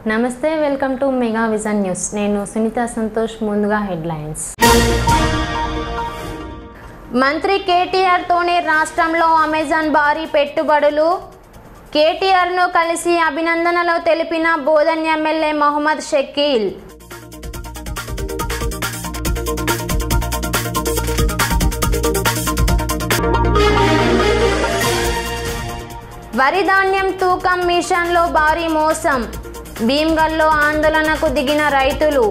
నమస్తే welcome to mega vision news నేను సునీత సంతోష్ ముందుగా హెడ్లైన్స్ మంత్రి కేటీఆర్తోనే రాష్ట్రంలో అమెజాన్ భారీ పెట్టుబడులు కేటీఆర్ను కలిసి అభినందనలు తెలిపిన బోధన్ ఎమ్మెల్యే మొహమ్మద్ షకీల్ వరి ధాన్యం తూకం మిషన్లో భారీ మోసం భీమ్గల్లో ఆందోళనకు దిగిన రైతులు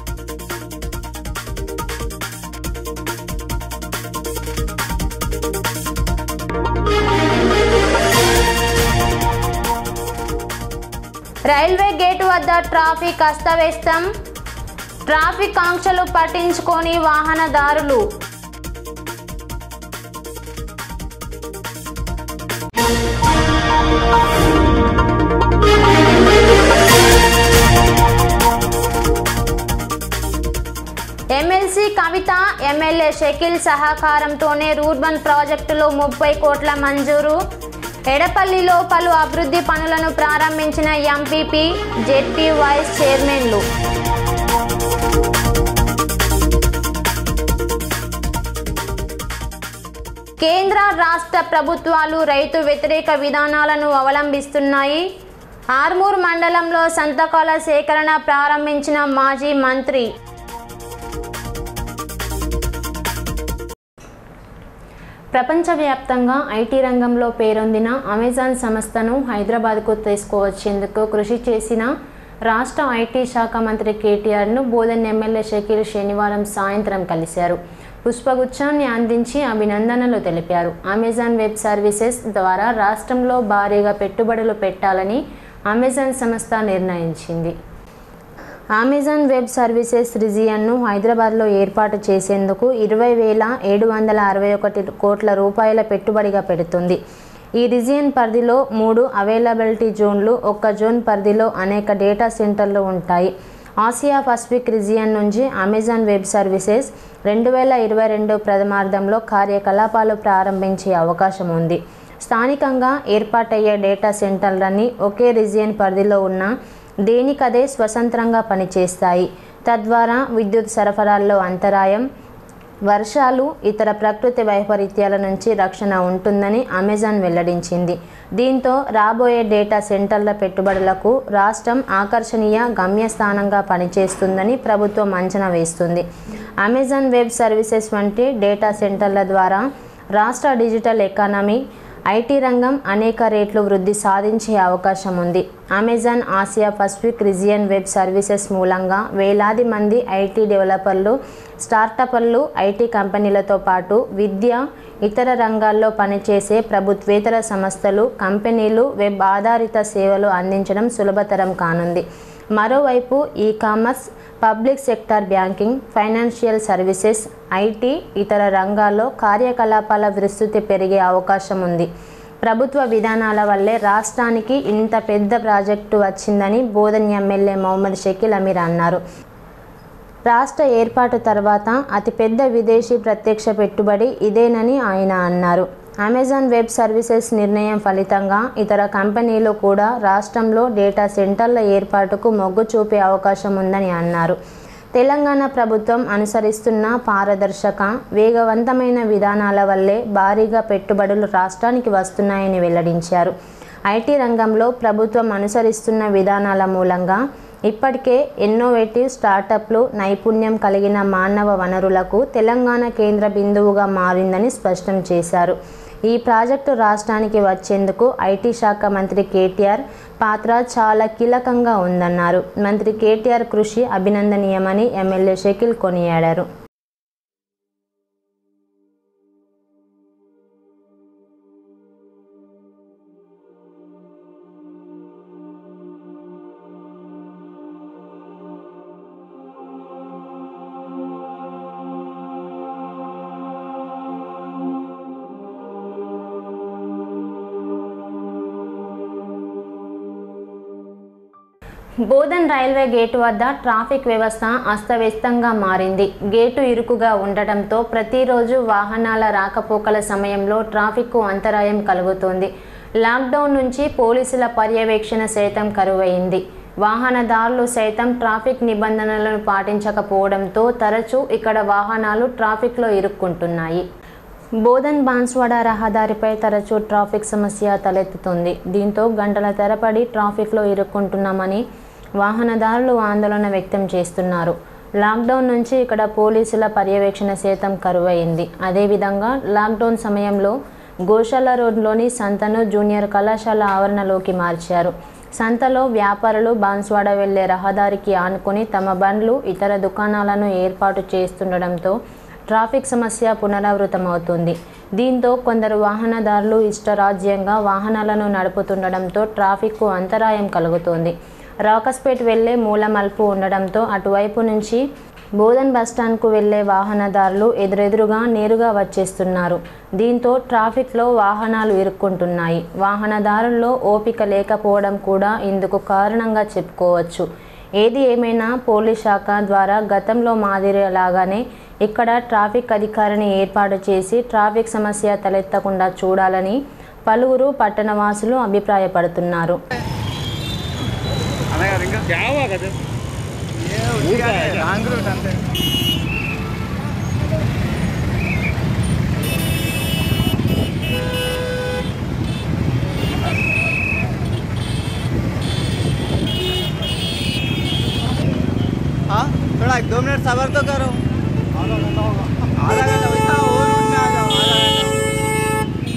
రైల్వే గేటు వద్ద ట్రాఫిక్ అస్తవ్యస్తం ట్రాఫిక్ ఆంక్షలు పట్టించుకొని వాహనదారులు ఎమ్మెల్సీ కవిత ఎమ్మెల్యే షకీల్ సహకారంతోనే రూర్బన్ ప్రాజెక్టులో ముప్పై కోట్ల మంజూరు ఎడపల్లిలో పలు అభివృద్ధి పనులను ప్రారంభించిన ఎంపీపీ జెడ్పీ వైస్ చైర్మన్లు కేంద్ర రాష్ట్ర ప్రభుత్వాలు రైతు వ్యతిరేక విధానాలను అవలంబిస్తున్నాయి ఆర్మూర్ మండలంలో సంతకాల సేకరణ ప్రారంభించిన మాజీ మంత్రి ప్రపంచవ్యాప్తంగా ఐటీ రంగంలో పేరొందిన అమెజాన్ సంస్థను హైదరాబాద్కు తీసుకువచ్చేందుకు కృషి చేసిన రాష్ట్ర ఐటీ శాఖ మంత్రి కేటీఆర్ను బోధన్ ఎమ్మెల్యే షకీల్ శనివారం సాయంత్రం కలిశారు పుష్పగుచ్చాన్ని అందించి అభినందనలు తెలిపారు అమెజాన్ వెబ్ సర్వీసెస్ ద్వారా రాష్ట్రంలో భారీగా పెట్టుబడులు పెట్టాలని అమెజాన్ సంస్థ నిర్ణయించింది అమెజాన్ వెబ్ సర్వీసెస్ రిజియన్ను హైదరాబాద్లో ఏర్పాటు చేసేందుకు ఇరవై వేల ఏడు వందల అరవై ఒకటి కోట్ల రూపాయల పెట్టుబడిగా పెడుతుంది ఈ రిజియన్ పరిధిలో మూడు అవైలబిలిటీ జోన్లు ఒక్క జోన్ పరిధిలో అనేక డేటా సెంటర్లు ఉంటాయి ఆసియా పసిఫిక్ రిజియన్ నుంచి అమెజాన్ వెబ్ సర్వీసెస్ రెండు వేల ఇరవై రెండు ప్రథమార్థంలో కార్యకలాపాలు ప్రారంభించే అవకాశం ఉంది స్థానికంగా ఏర్పాటయ్యే డేటా సెంటర్లన్నీ ఒకే రిజియన్ పరిధిలో ఉన్న దేనికదే స్వతంత్రంగా పనిచేస్తాయి తద్వారా విద్యుత్ సరఫరాల్లో అంతరాయం వర్షాలు ఇతర ప్రకృతి వైపరీత్యాల నుంచి రక్షణ ఉంటుందని అమెజాన్ వెల్లడించింది దీంతో రాబోయే డేటా సెంటర్ల పెట్టుబడులకు రాష్ట్రం ఆకర్షణీయ గమ్యస్థానంగా పనిచేస్తుందని ప్రభుత్వం అంచనా వేస్తుంది అమెజాన్ వెబ్ సర్వీసెస్ వంటి డేటా సెంటర్ల ద్వారా రాష్ట్ర డిజిటల్ ఎకానమీ ఐటీ రంగం అనేక రేట్లు వృద్ధి సాధించే అవకాశం ఉంది Amazon Asia Pacific region web services మూలంగా వేలాది మంది ఐటీ డెవలపర్లు స్టార్టప్లు ఐటీ కంపెనీలతో పాటు విద్య ఇతర రంగాల్లో పనిచేసే ప్రభుత్వేతర సంస్థలు కంపెనీలు వెబ్ ఆధారిత సేవలు అందించడం సులభతరం కానుంది మరోవైపు e commerce public sector banking financial services IT ఇతర రంగాల్లో కార్యకలాపాల విస్తృతి పెరిగే అవకాశం ఉంది ప్రభుత్వ విధానాల వల్లే రాష్ట్రానికి ఇంత పెద్ద ప్రాజెక్టు వచ్చిందని బోధన్ ఎమ్మెల్యే మొహమ్మద్ షకీల్ అమీర్ అన్నారు రాష్ట్ర ఏర్పాటు తర్వాత అతిపెద్ద విదేశీ ప్రత్యక్ష పెట్టుబడి ఇదేనని ఆయన అన్నారు అమెజాన్ వెబ్ సర్వీసెస్ నిర్ణయం ఫలితంగా ఇతర కంపెనీలు కూడా రాష్ట్రంలో డేటా సెంటర్ల ఏర్పాటుకు మొగ్గు చూపే అవకాశం ఉందని అన్నారు తెలంగాణ ప్రభుత్వం అనుసరిస్తున్న పారదర్శక వేగవంతమైన విధానాల వల్లే భారీగా పెట్టుబడులు రాష్ట్రానికి వస్తున్నాయని వెల్లడించారు ఐటీ రంగంలో ప్రభుత్వం అనుసరిస్తున్న విధానాల మూలంగా ఇప్పటికే ఇన్నోవేటివ్ స్టార్టప్లు నైపుణ్యం కలిగిన మానవ వనరులకు తెలంగాణ కేంద్ర బిందువుగా మారిందని స్పష్టం చేశారు ఈ ప్రాజెక్టు రాష్ట్రానికి వచ్చేందుకు ఐటీ శాఖ మంత్రి కేటీఆర్ పాత్ర చాలా కీలకంగా ఉందన్నారు మంత్రి కేటీఆర్ కృషి అభినందనీయమని ఎమ్మెల్యే షకీల్ కొనియాడారు బోధన్ రైల్వే గేటు వద్ద ట్రాఫిక్ వ్యవస్థ అస్తవ్యస్తంగా మారింది గేటు ఇరుకుగా ఉండటంతో ప్రతిరోజు వాహనాల రాకపోకల సమయంలో ట్రాఫిక్కు అంతరాయం కలుగుతోంది లాక్డౌన్ నుంచి పోలీసుల పర్యవేక్షణ సైతం కరువైంది వాహనదారులు సైతం ట్రాఫిక్ నిబంధనలను పాటించకపోవడంతో తరచూ ఇక్కడ వాహనాలు ట్రాఫిక్లో ఇరుక్కుంటున్నాయి బోధన్ బాన్స్వాడ రహదారిపై తరచూ ట్రాఫిక్ సమస్య తలెత్తుతుంది దీంతో గంటల తరబడి ట్రాఫిక్లో ఇరుక్కుంటున్నామని వాహనదారులు ఆందోళన వ్యక్తం చేస్తున్నారు లాక్డౌన్ నుంచి ఇక్కడ పోలీసుల పర్యవేక్షణ శాతం కరువైంది అదేవిధంగా లాక్డౌన్ సమయంలో గోశాల రోడ్లోని సంతను జూనియర్ కళాశాల ఆవరణలోకి మార్చారు సంతలో వ్యాపారులు బాన్స్వాడ వెళ్లే రహదారికి ఆనుకుని తమ బండ్లు ఇతర దుకాణాలను ఏర్పాటు చేస్తుండడంతో ట్రాఫిక్ సమస్య పునరావృతమవుతుంది దీంతో కొందరు వాహనదారులు ఇష్టరాజ్యంగా వాహనాలను నడుపుతుండడంతో ట్రాఫిక్కు అంతరాయం కలుగుతోంది రాకస్పేట్ వెళ్లే మూల మలుపు ఉండడంతో అటువైపు నుంచి బోధన్ బస్టాండ్కు వెళ్లే వాహనదారులు ఎదురెదురుగా నేరుగా వచ్చేస్తున్నారు దీంతో ట్రాఫిక్లో వాహనాలు ఇరుక్కుంటున్నాయి వాహనదారుల్లో ఓపిక లేకపోవడం కూడా ఇందుకు కారణంగా చెప్పుకోవచ్చు ఏది ఏమైనా పోలీస్ శాఖ ద్వారా గతంలో మాదిరిలాగానే ఇక్కడ ట్రాఫిక్ అధికారిని ఏర్పాటు చేసి ట్రాఫిక్ సమస్య తలెత్తకుండా చూడాలని పలువురు పట్టణవాసులు అభిప్రాయపడుతున్నారు అదే కదా ఇంకా జావా కదా రాంగ్ రూట్ అంతే हाँ थोड़ा एक दो मिनट सबर तो करो आधा घंटा वैसा और रूट में आ जाओ आधा घंटा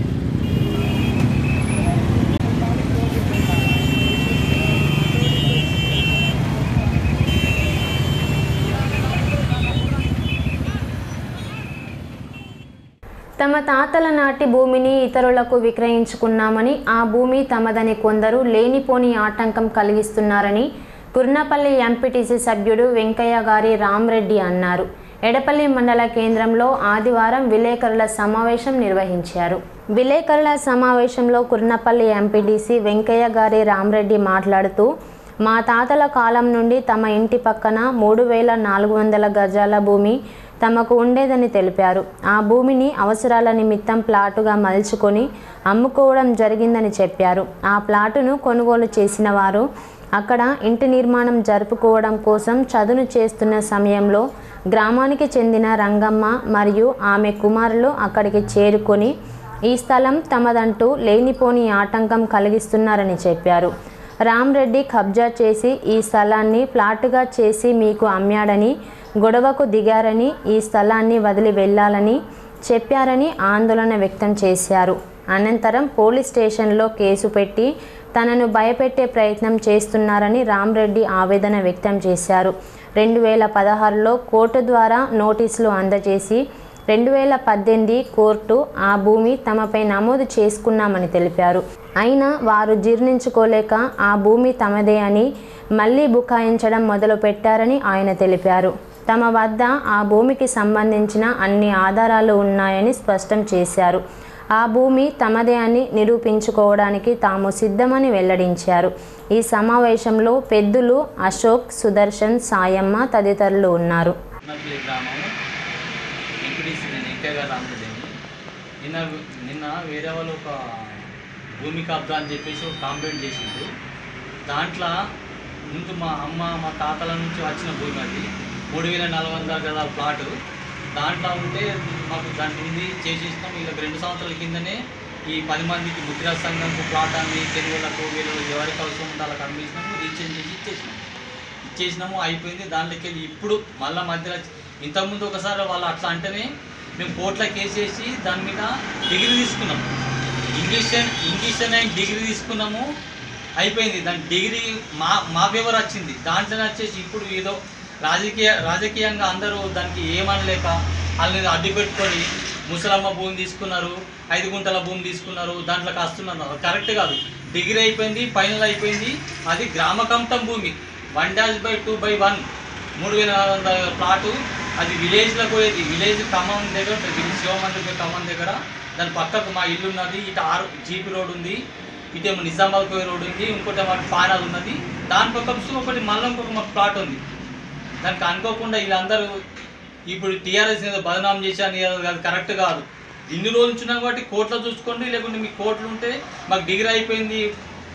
తమ తాతల నాటి భూమిని ఇతరులకు విక్రయించుకున్నామని ఆ భూమి తమదని కొందరు లేనిపోని ఆటంకం కలిగిస్తున్నారని కుర్నపల్లి ఎంపీటీసీ సభ్యుడు వెంకయ్య గారి రామ్రెడ్డి అన్నారు ఎడపల్లి మండల కేంద్రంలో ఆదివారం విలేకరుల సమావేశం నిర్వహించారు విలేకరుల సమావేశంలో కుర్నపల్లి ఎంపీటీసీ వెంకయ్య గారి రామ్రెడ్డి మాట్లాడుతూ మా తాతల కాలం నుండి తమ ఇంటి పక్కన మూడు వేల నాలుగు వందల గజాల భూమి తమకు ఉండేదని తెలిపారు ఆ భూమిని అవసరాల నిమిత్తం ప్లాటుగా మలుచుకొని అమ్ముకోవడం జరిగిందని చెప్పారు ఆ ప్లాటును కొనుగోలు చేసిన వారు అక్కడ ఇంటి నిర్మాణం జరుపుకోవడం కోసం చదును చేస్తున్న సమయంలో గ్రామానికి చెందిన రంగమ్మ మరియు ఆమె కుమారులు అక్కడికి చేరుకొని ఈ స్థలం తమదంటూ లేనిపోని ఆటంకం కలిగిస్తున్నారని చెప్పారు రామ్రెడ్డి కబ్జా చేసి ఈ స్థలాన్ని ఫ్లాట్గా చేసి మీకు అమ్మాడని గొడవకు దిగారని ఈ స్థలాన్ని వదిలి వెళ్ళాలని చెప్పారని ఆందోళన వ్యక్తం చేశారు అనంతరం పోలీస్ స్టేషన్లో కేసు పెట్టి తనను భయపెట్టే ప్రయత్నం చేస్తున్నారని రామ్రెడ్డి ఆవేదన వ్యక్తం చేశారు రెండు వేల పదహారులో కోర్టు ద్వారా నోటీసులు అందజేసి రెండు వేల పద్దెనిమిది కోర్టు ఆ భూమి తమపై నమోదు చేసుకున్నామని తెలిపారు అయినా వారు జీర్ణించుకోలేక ఆ భూమి తమదే అని మళ్ళీ బుకాయించడం మొదలుపెట్టారని ఆయన తెలిపారు తమ వద్ద ఆ భూమికి సంబంధించిన అన్ని ఆధారాలు ఉన్నాయని స్పష్టం చేశారు ఆ భూమి తమదే అని నిరూపించుకోవడానికి తాము సిద్ధమని వెల్లడించారు ఈ సమావేశంలో పెద్దులు అశోక్ సుదర్శన్ సాయమ్మ తదితరులు ఉన్నారు ఉన్నపల్లి గ్రామము ఎంపీడీసీ నేను ఎంకే గారు రామరెడ్డిని నిన్న నిన్న వేరే వాళ్ళు ఒక భూమి కబ్జా అని చెప్పేసి ఒక కంప్లైంట్ చేసిండ్రు దాంట్లో ముందు మా అమ్మ మా తాతల నుంచి వచ్చిన భూమి అది మూడు వేల నాలుగు వందల గదాల ప్లాటు దాంట్లో ఉంటే మాకు దాని ఉంది చేసేసినాం వీళ్ళకి రెండు సంవత్సరాల కిందనే ఈ పది మందికి ముద్రా సంఘంకు ప్లాట్ అమ్మి తెలుగులకు వీళ్ళు ఎవరికి అవసరం ఉంటే వాళ్ళకి అమ్మేసినాము రీచేంజ్ చేసి ఇచ్చేసినాం ఇచ్చేసినాము అయిపోయింది దాంట్లోకి వెళ్ళి ఇప్పుడు మళ్ళీ మధ్యలో ఇంతకుముందు ఒకసారి వాళ్ళు అట్లా అంటేనే మేము కోర్టులో కేసేసి దాని మీద డిగ్రీ తీసుకున్నాం ఇంగ్లీష్ అండ్ ఇంగ్లీష్ అనే డిగ్రీ తీసుకున్నాము అయిపోయింది దాని డిగ్రీ మా మా ఫేవర్ వచ్చింది దాంట్లోనే వచ్చేసి ఇప్పుడు ఏదో రాజకీయ రాజకీయంగా అందరూ దానికి ఏమనలేక వాళ్ళని అడ్డు పెట్టుకొని ముసలమ్మ భూమి తీసుకున్నారు ఐదు గుంటల భూమి తీసుకున్నారు దాంట్లోకి వస్తున్నారు అది కరెక్ట్ కాదు డిగ్రీ అయిపోయింది ఫైనల్ అయిపోయింది అది గ్రామ కమతం భూమి one dash by two by one మూడు వేల నాలుగు వందల ప్లాటు అది విలేజ్లో పోయేది విలేజ్ ఖమ్మం దగ్గర శివమందిర్ ఖమ్మం దగ్గర దాని పక్కకు మా ఇల్లు ఉన్నది ఇటు ఆరు జీపీ రోడ్ ఉంది ఇటేమో నిజామాబాద్ పోయే రోడ్ ఉంది ఇంకోటి ఏమో ఫానాల్ ఉన్నది దాని పక్క ఒకటి మళ్ళీ ఇంకొక మాకు ప్లాట్ ఉంది దానికి అనుకోకుండా వీళ్ళందరూ ఇప్పుడు టీఆర్ఎస్ ఏదో బదనాం చేశాను ఏదో అది కరెక్ట్ కాదు ఇన్ని రోజులు ఉంచున్నాం కాబట్టి కోర్టులో చూసుకోండి లేకుంటే మీ కోర్టులు ఉంటే మాకు డిగ్రీ అయిపోయింది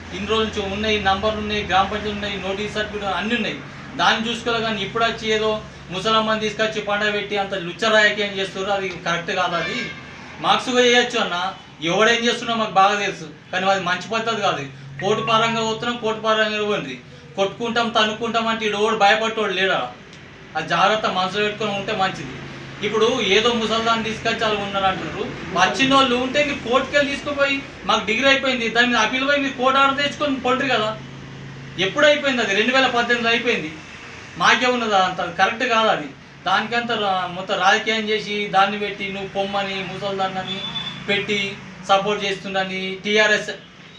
ఇన్ని రోజుల నుంచి ఉన్నాయి నంబర్లు ఉన్నాయి గ్రామ పంచాయతీ ఉన్నాయి నోటీస్ సర్టిఫికేట్ అన్నీ ఉన్నాయి దాన్ని చూసుకోవాలి కానీ ఇప్పుడు వచ్చి ఏదో ముసలమ్మని తీసుకొచ్చి పండగ పెట్టి అంత లుచ్చరాయకేం చేస్తారు అది కరెక్ట్ కాదు అది మార్క్స్గా చేయొచ్చు అన్న ఎవడేం చేస్తున్నా మాకు బాగా తెలుసు కానీ అది మంచి పద్ధతి కాదు కోర్టు పరంగా పోతున్నాం కోర్టు పరంగా పోయింది కొట్టుకుంటాం తనుక్కుంటాం అంటే ఇడు ఓడు భయపట్టోడు లేడా అది జాగ్రత్త మనసులో పెట్టుకొని ఉంటే మంచిది ఇప్పుడు ఏదో ముసల్దాన్ని తీసుకొచ్చి వాళ్ళు ఉన్నారు అంటున్నారు వచ్చిన వాళ్ళు ఉంటే మీరు కోర్టుకి వెళ్ళి తీసుకుపోయి మాకు డిగ్రీ అయిపోయింది దాని మీద అప్పీల్ పోయి మీరు కోర్టు ఆర్డర్ తెచ్చుకొని పొంటారు కదా ఎప్పుడు అయిపోయింది అది రెండు వేల పద్దెనిమిది అయిపోయింది మాకే ఉన్నది అంత కరెక్ట్ కాదు అది దానికంత రా- మొత్తం రాజకీయం చేసి దాన్ని పెట్టి నువ్వు పొమ్మని ముసల్దాన్ని పెట్టి సపోర్ట్ చేస్తుండని టీఆర్ఎస్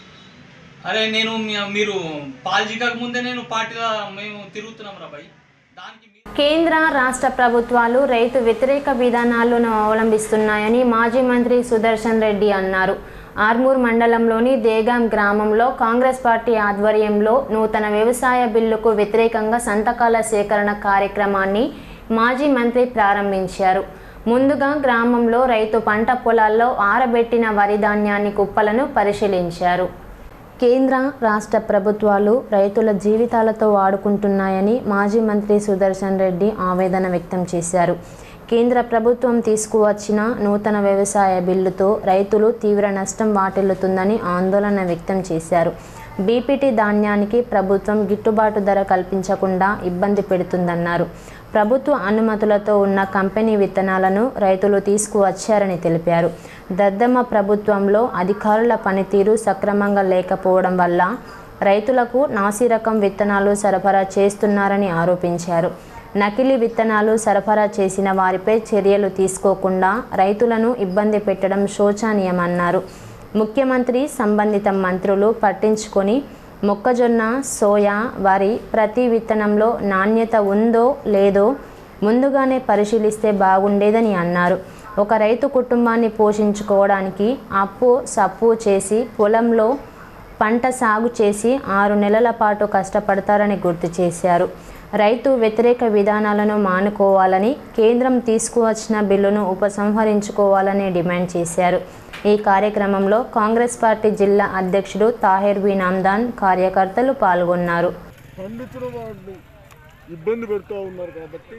అరే నేను మీ- మీరు పాలజీకాక ముందే నేను పార్టీలో మేము తిరుగుతున్నాం రా భయ్ దానికి మీ- కేంద్ర రాష్ట్ర ప్రభుత్వాలు రైతు వ్యతిరేక విధానాలను అవలంబిస్తున్నాయని మాజీ మంత్రి సుదర్శన్ రెడ్డి అన్నారు ఆర్మూర్ మండలంలోని దేగాం గ్రామంలో కాంగ్రెస్ పార్టీ ఆధ్వర్యంలో నూతన వ్యవసాయ బిల్లుకు వ్యతిరేకంగా సంతకాల సేకరణ కార్యక్రమాన్ని మాజీ మంత్రి ప్రారంభించారు ముందుగా గ్రామంలో రైతు పంట పొలాల్లో ఆరబెట్టిన వరి ధాన్యాన్ని కుప్పలను పరిశీలించారు కేంద్ర రాష్ట్ర ప్రభుత్వాలు రైతుల జీవితాలతో ఆడుకుంటున్నాయని మాజీ మంత్రి సుదర్శన్ రెడ్డి ఆవేదన వ్యక్తం చేశారు కేంద్ర ప్రభుత్వం తీసుకువచ్చిన నూతన వ్యవసాయ బిల్లుతో రైతులు తీవ్ర నష్టం వాటిల్లుతుందని ఆందోళన వ్యక్తం చేశారు బీపీటీ ధాన్యానికి ప్రభుత్వం గిట్టుబాటు ధర కల్పించకుండా ఇబ్బంది పెడుతుందన్నారు ప్రభుత్వ అనుమతులతో ఉన్న కంపెనీ విత్తనాలను రైతులు తీసుకువచ్చారని తెలిపారు దద్దమ్మ ప్రభుత్వంలో అధికారుల పనితీరు సక్రమంగా లేకపోవడం వల్ల రైతులకు నాసిరకం విత్తనాలు సరఫరా చేస్తున్నారని ఆరోపించారు నకిలీ విత్తనాలు సరఫరా చేసిన వారిపై చర్యలు తీసుకోకుండా రైతులను ఇబ్బంది పెట్టడం శోచనీయమన్నారు ముఖ్యమంత్రి సంబంధిత మంత్రులు పట్టించుకొని మొక్కజొన్న సోయా వరి ప్రతి విత్తనంలో నాణ్యత ఉందో లేదో ముందుగానే పరిశీలిస్తే బాగుండేదని అన్నారు ఒక రైతు కుటుంబాన్ని పోషించుకోవడానికి అప్పు సప్పు చేసి పొలంలో పంట సాగు చేసి ఆరు నెలల పాటు కష్టపడతారని గుర్తు చేశారు రైతు వ్యతిరేక విధానాలను మానుకోవాలని కేంద్రం తీసుకువచ్చిన బిల్లును ఉపసంహరించుకోవాలని డిమాండ్ చేశారు ఈ కార్యక్రమంలో కాంగ్రెస్ పార్టీ జిల్లా అధ్యక్షుడు తాహిర్ బి నామ్దాన్ కార్యకర్తలు పాల్గొన్నారు పండించిన వాళ్ళు ఇబ్బంది పెడుతూ ఉన్నారు కాబట్టి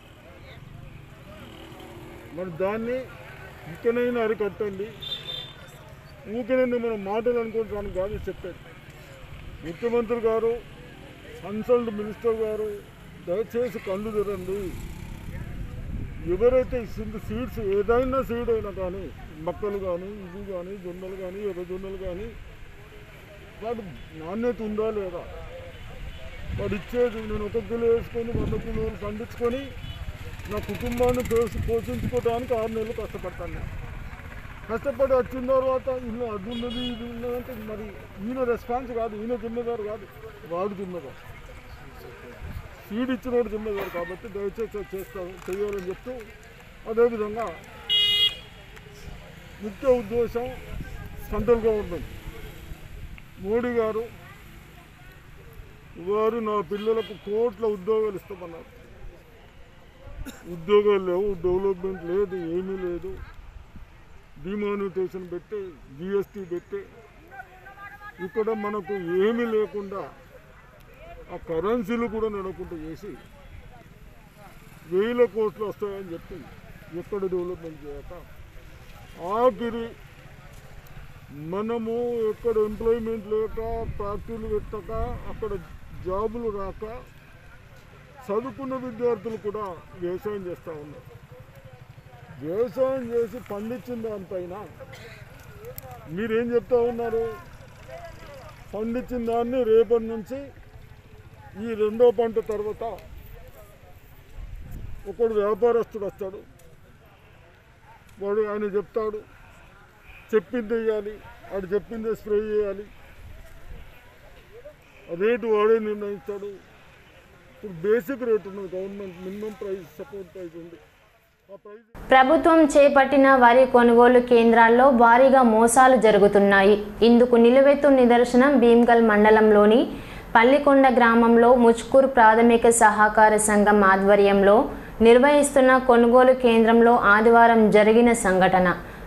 మరి దాన్ని ఇకనైనా అరికట్టండి ఊకనైనా మనం మాటలు అనుకుంటానికి కాదు చెప్పేది ముఖ్యమంత్రి గారు కన్సల్ట్ మినిస్టర్ గారు దయచేసి కళ్ళు తెరండి ఎవరైతే ఇస్తుంది సీడ్స్ ఏదైనా సీడ్ అయినా కానీ మొక్కలు కానీ ఇవి కానీ జొన్నలు కానీ ఎర్ర జొన్నలు కానీ వాటి నాణ్యత ఉందా లేదా వాడు ఇచ్చేది నేను ఒక కిలో వేసుకొని వంద కిలోలు పండించుకొని నా కుటుంబాన్ని పోషి పోషించుకోవడానికి ఆరు నెలలు కష్టపడతాను నేను కష్టపడి వచ్చిన తర్వాత ఇల్లు అది ఉన్నది ఇది ఉన్నది అంటే మరి ఈయన రెస్పాన్స్ కాదు ఈయన జిమ్మేదారు కాదు వాడు జిమ్మేదారు సీడ్ ఇచ్చినోడు జిమ్మేదారు కాబట్టి దయచేసి అది చేస్తాను చేయాలని చెప్తూ అదేవిధంగా ముఖ్య ఉద్దేశం సెంట్రల్ గవర్నమెంట్ మోడీ గారు వారు నా పిల్లలకు కోట్ల ఉద్యోగాలు ఇస్తామన్నారు ఉద్యోగాలు లేవు డెవలప్మెంట్ లేదు ఏమీ లేదు డిమానిటేషన్ పెట్టి జిఎస్టీ పెట్టి ఇక్కడ మనకు ఏమీ లేకుండా ఆ కరెన్సీలు కూడా నడకుండా చేసి వేల కోట్లు వస్తాయని చెప్పి ఎక్కడ డెవలప్మెంట్ చేయక ఆఖరి మనము ఎక్కడ ఎంప్లాయ్మెంట్ లేక ఫ్యాక్టరీలు పెట్టక అక్కడ జాబులు రాక చదువుకున్న విద్యార్థులు కూడా వ్యవసాయం చేస్తూ ఉన్నారు వ్యవసాయం చేసి పండించిన దానిపైన మీరేం చెప్తా ఉన్నారు పండించిన దాన్ని రేపటి నుంచి ఈ రెండో పంట తర్వాత ఒకడు వ్యాపారస్తుడు వస్తాడు వాడు ఆయన చెప్తాడు చెప్పింది వేయాలి వాడు చెప్పింది స్ప్రే చేయాలి రేటు వాడే నిర్ణయిస్తాడు ఇప్పుడు బేసిక్ రేట్ ఉన్నది government minimum price support price ఉంది ఆ ప్రైస్ ప్రభుత్వం చేపట్టిన వరి కొనుగోలు కేంద్రాల్లో భారీగా మోసాలు జరుగుతున్నాయి ఇందుకు నిలువెత్తు నిదర్శనం భీమ్గల్ మండలంలోని పల్లికొండ గ్రామంలో ముచ్కూర్ ప్రాథమిక సహకార సంఘం ఆధ్వర్యంలో నిర్వహిస్తున్న కొనుగోలు కేంద్రంలో ఆదివారం జరిగిన సంఘటన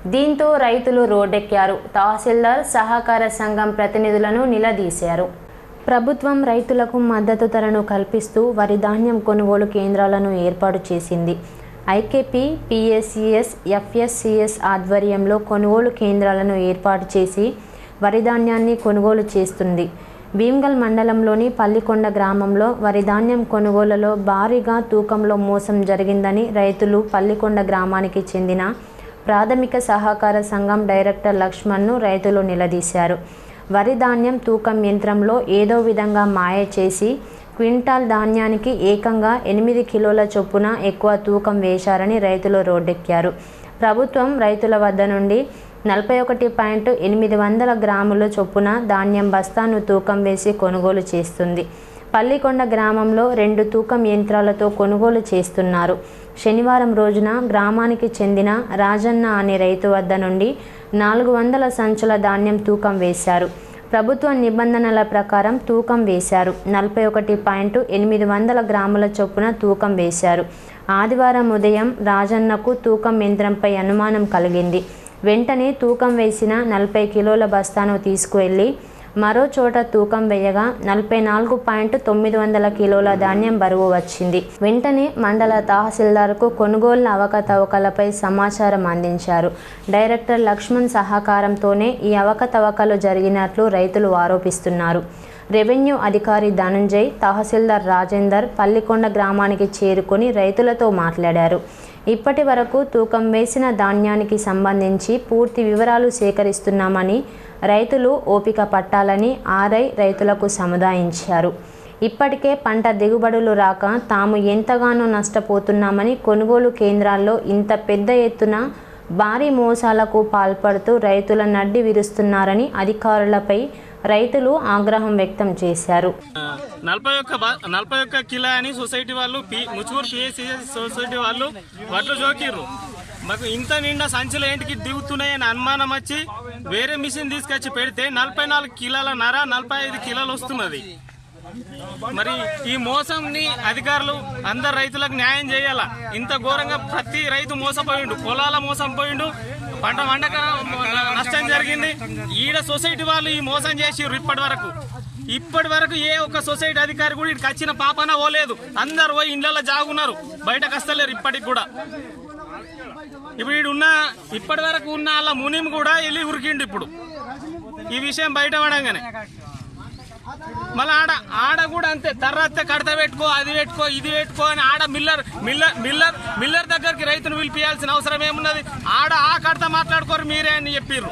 దీంతో రైతులు రోడ్డెక్కారు తహసీల్దార్ సహకార సంఘం ప్రతినిధులను నిలదీశారు ప్రభుత్వం రైతులకు మద్దతు ధరను కల్పిస్తూ వరి ధాన్యం కొనుగోలు కేంద్రాలను ఏర్పాటు చేసింది ఐకేపీ పిఎస్సిఎస్ ఎఫ్ఎస్సిఎస్ ఆధ్వర్యంలో కొనుగోలు కేంద్రాలను ఏర్పాటు చేసి వరి ధాన్యాన్ని కొనుగోలు చేస్తుంది భీమ్గల్ మండలంలోని పల్లికొండ గ్రామంలో వరి ధాన్యం కొనుగోలులో భారీగా తూకంలో మోసం జరిగిందని రైతులు పల్లికొండ గ్రామానికి చెందిన ప్రాథమిక సహకార సంఘం డైరెక్టర్ లక్ష్మణ్ను రైతులు నిలదీశారు వరి ధాన్యం తూకం యంత్రంలో ఏదో విధంగా మాయ చేసి క్వింటాల్ ధాన్యానికి ఏకంగా ఎనిమిది కిలోల చొప్పున ఎక్కువ తూకం వేశారని రైతులు రోడ్డెక్కారు ప్రభుత్వం రైతుల వద్ద నుండి నలభై ఒకటి పాయింట్ ఎనిమిది వందల గ్రాముల చొప్పున ధాన్యం బస్తాను తూకం వేసి కొనుగోలు చేస్తుంది పల్లికొండ గ్రామంలో రెండు తూకం యంత్రాలతో కొనుగోలు చేస్తున్నారు శనివారం రోజున గ్రామానికి చెందిన రాజన్న అనే రైతు వద్ద నుండి నాలుగు వందల సంచుల ధాన్యం తూకం వేశారు ప్రభుత్వ నిబంధనల ప్రకారం తూకం వేశారు నలభై ఒకటి పాయింట్ ఎనిమిది వందల గ్రాముల చొప్పున తూకం వేశారు ఆదివారం ఉదయం రాజన్నకు తూకం యంత్రంపై అనుమానం కలిగింది వెంటనే తూకం వేసిన నలభై కిలోల బస్తాను తీసుకువెళ్ళి మరో చోట తూకం వేయగా నలభై నాలుగు పాయింట్ తొమ్మిది వందల కిలోల ధాన్యం బరువు వచ్చింది వెంటనే మండల తహసీల్దార్కు కొనుగోలు అవకతవకలపై సమాచారం అందించారు డైరెక్టర్ లక్ష్మణ్ సహకారంతోనే ఈ అవకతవకలు జరిగినట్లు రైతులు ఆరోపిస్తున్నారు రెవెన్యూ అధికారి ధనంజయ్ తహసీల్దార్ రాజేందర్ పల్లికొండ గ్రామానికి చేరుకొని రైతులతో మాట్లాడారు ఇప్పటి వరకు తూకం వేసిన ధాన్యానికి సంబంధించి పూర్తి వివరాలు సేకరిస్తున్నామని రైతులు ఓపిక పట్టాలని ఆర్ఐ రైతులకు సముదాయించారు ఇప్పటికే పంట దిగుబడులు రాక తాము ఎంతగానో నష్టపోతున్నామని కొనుగోలు కేంద్రాల్లో ఇంత పెద్ద ఎత్తున భారీ మోసాలకు పాల్పడుతూ రైతుల నడ్డి విరుస్తున్నారని అధికారులపై రైతులు ఆగ్రహం వ్యక్తం చేశారు నలభై ఒక్క బా- నలభై ఒక్క కిలో అని సొసైటీ వాళ్ళు పి ముచ్చుకూరు పిఎస్సి సొసైటీ వాళ్ళు వడ్లు జోకిర్రు మాకు ఇంత నిండా సంచులు ఏంటికి దిగుతున్నాయని అనుమానం వచ్చి వేరే మిషన్ తీసుకొచ్చి పెడితే నలభై నాలుగు కిలోల నర నలభై ఐదు కిలోలు వస్తున్నది మరి ఈ మోసంని అధికారులు అందరు రైతులకు న్యాయం చేయాల ఇంత ఘోరంగా ప్రతి రైతు మోసపోయిండు పొలాల మోసం పోయిండు పంట వండక నష్టం జరిగింది ఈడ సొసైటీ వాళ్ళు ఈ మోసం చేసిర్రు ఇప్పటి వరకు ఇప్పటి వరకు ఏ ఒక్క సొసైటీ అధికారి కూడా ఇక్కడికి వచ్చిన పాపన ఓలేదు అందరు పోయి ఇండ్లలో జాగున్నారు బయటకు వస్తలేరు ఇప్పటికి కూడా ఇప్పుడు ఈడు ఉన్న ఇప్పటి వరకు ఉన్న వాళ్ళ మునిం కూడా వెళ్ళి ఉరికిండు ఇప్పుడు ఈ విషయం బయట పడంగానే మళ్ళీ ఆడ ఆడ కూడా అంతే తర్వాత కడత పెట్టుకో అది పెట్టుకో ఇది పెట్టుకో అని ఆడ మిల్లర్ మిల్లర్ మిల్లర్ మిల్లర్ దగ్గరికి రైతును పిలిపియాల్సిన అవసరం ఏమున్నది ఆడ ఆ కడత మాట్లాడుకోరు మీరే అని చెప్పిర్రు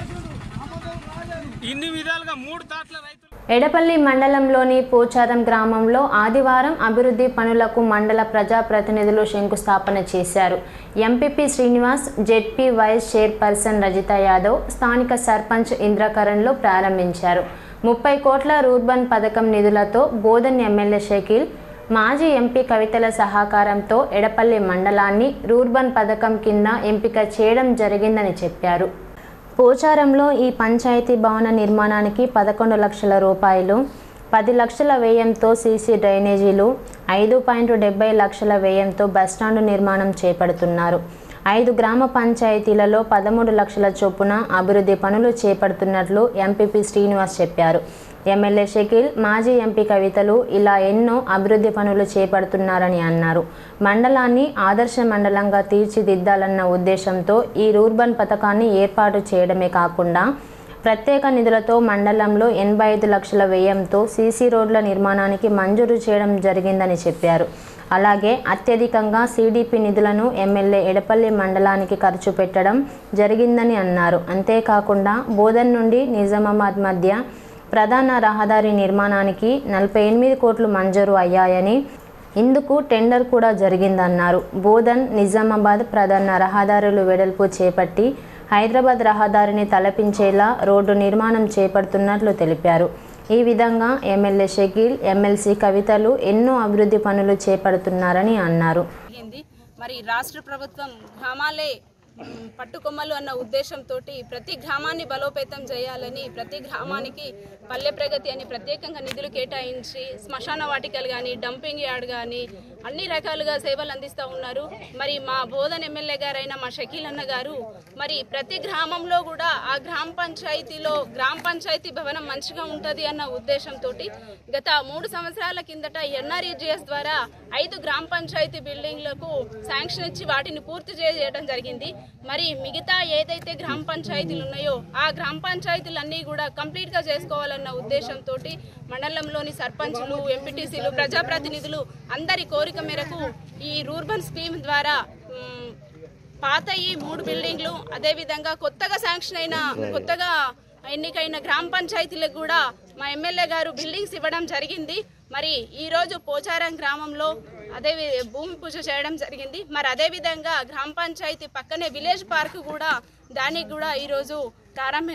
ఇన్ని విధాలుగా మూడు తాట్ల రైతులు ఎడపల్లి మండలంలోని పోచారం గ్రామంలో ఆదివారం అభివృద్ధి పనులకు మండల ప్రజాప్రతినిధులు శంకుస్థాపన చేశారు MPP Srinivas ZP vice chairperson Rajitha Yadav స్థానిక సర్పంచ్ ఇంద్రకరణ్లో ప్రారంభించారు ముప్పై కోట్ల రూర్బన్ పథకం నిధులతో బోధన్ ఎమ్మెల్యే షకీల్ మాజీ ఎంపీ కవితల సహకారంతో ఎడపల్లి మండలాన్ని రూర్బన్ పథకం కింద ఎంపిక చేయడం జరిగిందని చెప్పారు పోచారంలో ఈ పంచాయతీ భవన నిర్మాణానికి పదకొండు లక్షల రూపాయలు పది లక్షల వ్యయంతో సీసీ డ్రైనేజీలు ఐదు పాయింట్ డెబ్బై లక్షల వ్యయంతో బస్టాండు నిర్మాణం చేపడుతున్నారు ఐదు గ్రామ పంచాయతీలలో పదమూడు లక్షల చొప్పున అభివృద్ధి పనులు చేపడుతున్నట్లు ఎంపీపీ శ్రీనివాస్ చెప్పారు ఎమ్మెల్యే షకీల్ మాజీ ఎంపీ కవితలు ఇలా ఎన్నో అభివృద్ధి పనులు చేపడుతున్నారని అన్నారు మండలాన్ని ఆదర్శ మండలంగా తీర్చిదిద్దాలన్న ఉద్దేశంతో ఈ రూర్బన్ పథకాన్ని ఏర్పాటు చేయడమే కాకుండా ప్రత్యేక నిధులతో మండలంలో ఎనభై ఐదు లక్షల వ్యయంతో సీసీ రోడ్ల నిర్మాణానికి మంజూరు చేయడం జరిగిందని చెప్పారు అలాగే అత్యధికంగా సిడిపి నిధులను ఎమ్మెల్యే ఎడపల్లి మండలానికి ఖర్చు పెట్టడం జరిగిందని అన్నారు అంతేకాకుండా బోధన్ నుండి నిజామాబాద్ మధ్య ప్రధాన రహదారి నిర్మాణానికి నలభై ఎనిమిది కోట్లు మంజూరు అయ్యాయని ఇందుకు టెండర్ కూడా జరిగిందన్నారు బోధన్ నిజామాబాద్ ప్రధాన రహదారులు వెడల్పు చేపట్టి హైదరాబాద్ రహదారిని తలపించేలా రోడ్డు నిర్మాణం చేపడుతున్నట్లు తెలిపారు ఈ విధంగా ఎమ్మెల్యే షకీల్ ఎమ్మెల్సీ కవితలు ఎన్నో అభివృద్ధి పనులు చేపడుతున్నారని అన్నారు జరిగింది మరి రాష్ట్ర ప్రభుత్వం గ్రామాలే మ్, పట్టుకొమ్మలు అన్న ఉద్దేశంతో ప్రతి గ్రామాన్ని బలోపేతం చేయాలని ప్రతి గ్రామానికి పల్లె ప్రగతి అని ప్రత్యేకంగా నిధులు కేటాయించి శ్మశాన వాటికలు కానీ డంపింగ్ యార్డ్ కానీ అన్ని రకాలుగా సేవలు అందిస్తూ ఉన్నారు మరి మా బోధన్ ఎమ్మెల్యే గారైన మా షకీల్ అన్న గారు మరి ప్రతి గ్రామంలో కూడా ఆ గ్రామ పంచాయతీలో గ్రామ పంచాయతీ భవనం మంచిగా ఉంటుంది అన్న ఉద్దేశంతో గత మూడు సంవత్సరాల కిందట ఎన్ఆర్ఈజిఎస్ ద్వారా ఐదు గ్రామ పంచాయతీ బిల్డింగ్లకు శాంక్షన్ ఇచ్చి వాటిని పూర్తి చేయడం జరిగింది మరి మిగతా ఏదైతే గ్రామ పంచాయతీలు ఉన్నాయో ఆ గ్రామ పంచాయతీలన్నీ కూడా కంప్లీట్ గా చేసుకోవాలన్న ఉద్దేశంతో మండలంలోని సర్పంచులు ఎంపీటీసీలు ప్రజాప్రతినిధులు అందరి కోరిక మేరకు ఈ రూర్బన్ స్కీమ్ ద్వారా మ్, పాత ఈ మూడు బిల్డింగ్లు అదేవిధంగా కొత్తగా శాంక్షన్ అయిన కొత్తగా ఎన్నికైన గ్రామ పంచాయతీలకు కూడా మా ఎమ్మెల్యే గారు బిల్డింగ్స్ ఇవ్వడం జరిగింది మరి ఈ రోజు పోచారం గ్రామంలో అదే వి- భూమి పూజ చేయడం జరిగింది మరి అదే విధంగా గ్రామ పంచాయతీ పక్కనే విలేజ్ పార్క్ కూడా దానికి కూడా ఈరోజు ప్రారంభ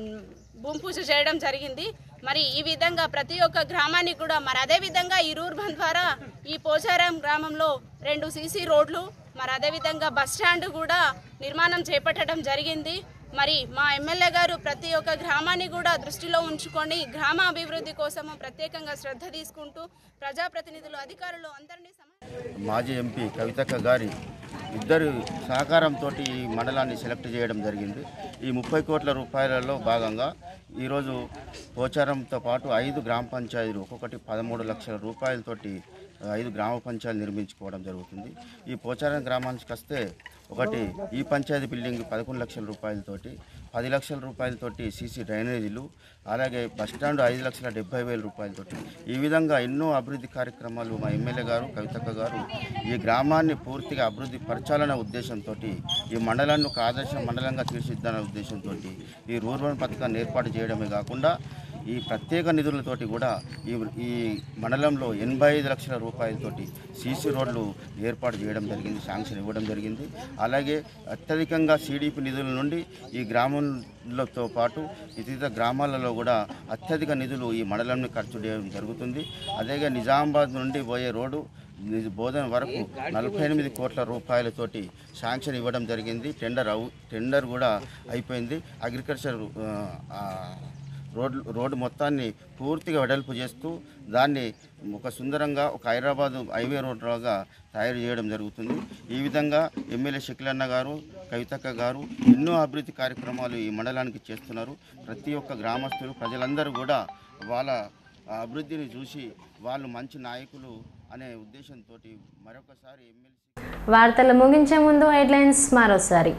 భూమి పూజ చేయడం జరిగింది మరి ఈ విధంగా ప్రతి ఒక్క గ్రామానికి కూడా మరి అదే విధంగా ఈ రూర్బన్ ద్వారా ఈ పోచారం గ్రామంలో రెండు సీసీ రోడ్లు మరి అదే విధంగా బస్ స్టాండ్ కూడా నిర్మాణం చేపట్టడం జరిగింది మరి మా ఎమ్మెల్యే గారు ప్రతి ఒక్క గ్రామాన్ని కూడా దృష్టిలో ఉంచుకొని గ్రామ అభివృద్ధి కోసము ప్రత్యేకంగా శ్రద్ధ తీసుకుంటూ ప్రజాప్రతినిధులు అధికారులు అందరినీ సమ మాజీ ఎంపీ కవితక్క గారి ఇద్దరు సహకారంతో ఈ మండలాన్ని సెలెక్ట్ చేయడం జరిగింది ఈ ముప్పై కోట్ల రూపాయలలో భాగంగా ఈరోజు పోచారంతో పాటు ఐదు గ్రామ పంచాయతీలు ఒక్కొక్కటి పదమూడు లక్షల రూపాయలతోటి ఐదు గ్రామ పంచాయతీలు నిర్మించుకోవడం జరుగుతుంది ఈ పోచారం గ్రామానికి వస్తే ఒకటి ఈ పంచాయతీ బిల్డింగ్ పదకొండు లక్షల రూపాయలతోటి పది లక్షల రూపాయలతోటి సీసీ డ్రైనేజీలు అలాగే బస్టాండ్ ఐదు లక్షల డెబ్బై వేల రూపాయలతోటి ఈ విధంగా ఎన్నో అభివృద్ధి కార్యక్రమాలు మా ఎమ్మెల్యే గారు కవితక్క గారు ఈ గ్రామాన్ని పూర్తిగా అభివృద్ధి పరచాలనే ఉద్దేశంతో ఈ మండలాన్ని ఒక ఆదర్శ మండలంగా తీర్చిద్దనే ఉద్దేశంతో ఈ రూర్బన్ పథకాన్ని ఏర్పాటు చేయడమే కాకుండా ఈ ప్రత్యేక నిధులతోటి కూడా ఈ ఈ మండలంలో ఎనభై ఐదు లక్షల రూపాయలతోటి సీసీ రోడ్లు ఏర్పాటు చేయడం జరిగింది శాంక్షన్ ఇవ్వడం జరిగింది అలాగే అత్యధికంగా సిడిపి నిధుల నుండి ఈ గ్రామంలతో పాటు ఇతర గ్రామాలలో కూడా అత్యధిక నిధులు ఈ మండలంని ఖర్చు చేయడం జరుగుతుంది అదేగా నిజామాబాద్ నుండి పోయే రోడ్డు నిజ- బోధన వరకు నలభై ఎనిమిది కోట్ల రూపాయలతోటి శాంక్షన్ ఇవ్వడం జరిగింది టెండర్ అవు టెండర్ కూడా అయిపోయింది అగ్రికల్చర్ ఆ, రోడ్ రోడ్డు మొత్తాన్ని పూర్తిగా వెడల్పు చేస్తూ దాన్ని ఒక సుందరంగా ఒక హైదరాబాద్ హైవే రోడ్ లాగా తయారు చేయడం జరుగుతుంది ఈ విధంగా ఎమ్మెల్యే షకిలన్న గారు కవితక్క గారు ఎన్నో అభివృద్ధి కార్యక్రమాలు ఈ మండలానికి చేస్తున్నారు ప్రతి ఒక్క గ్రామస్తులు ప్రజలందరూ కూడా వాళ్ళ అభివృద్ధిని చూసి వాళ్ళు మంచి నాయకులు అనే ఉద్దేశంతో మరొకసారి ఎమ్మెల్సీ వార్తలు ముగించే ముందు హెడ్లైన్స్ మరోసారి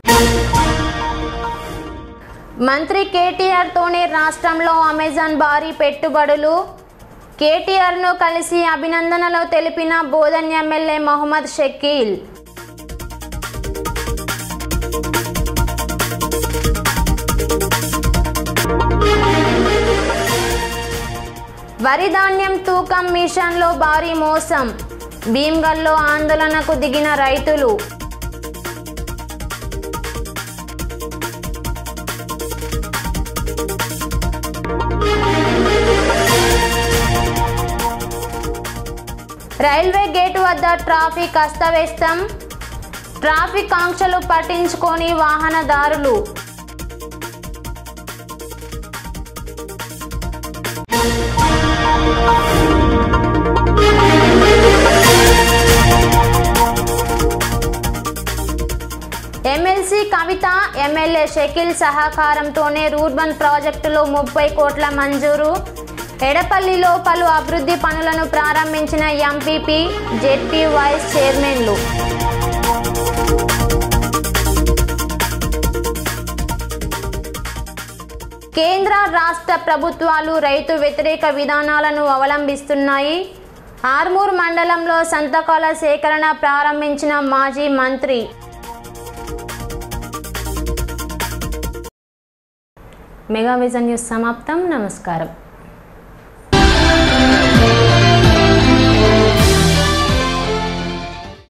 మంత్రి కేటీఆర్ తోనే రాష్ట్రంలో అమెజాన్ భారీ పెట్టుబడులు కేటీఆర్ను కలిసి అభినందనలు తెలిపిన బోధన్ ఎమ్మెల్యే మొహమ్మద్ షకీల్ వరి ధాన్యం తూకం మిషన్లో భారీ మోసం భీమ్గల్లో ఆందోళనకు దిగిన రైతులు రైల్వే గేటు వద్ద ట్రాఫిక్ అస్తవ్యస్తం ట్రాఫిక్ ఆంక్షలు పట్టించుకొని వాహనదారులు ఎమ్మెల్సీ కవిత ఎమ్మెల్యే షకిల్ సహకారంతోనే రూర్బన్ ప్రాజెక్టులో ముప్పై కోట్ల మంజూరు ఎడపల్లిలో పలు అభివృద్ధి పనులను ప్రారంభించిన ఎంపీపీ జెడ్పీ వైస్ చైర్మన్లు కేంద్ర రాష్ట్ర ప్రభుత్వాలు రైతు వ్యతిరేక విధానాలను అవలంబిస్తున్నాయి ఆర్మూర్ మండలంలో సంతకాల సేకరణ ప్రారంభించిన మాజీ మంత్రి మెగా విజన్ న్యూస్ సమాప్తం నమస్కారం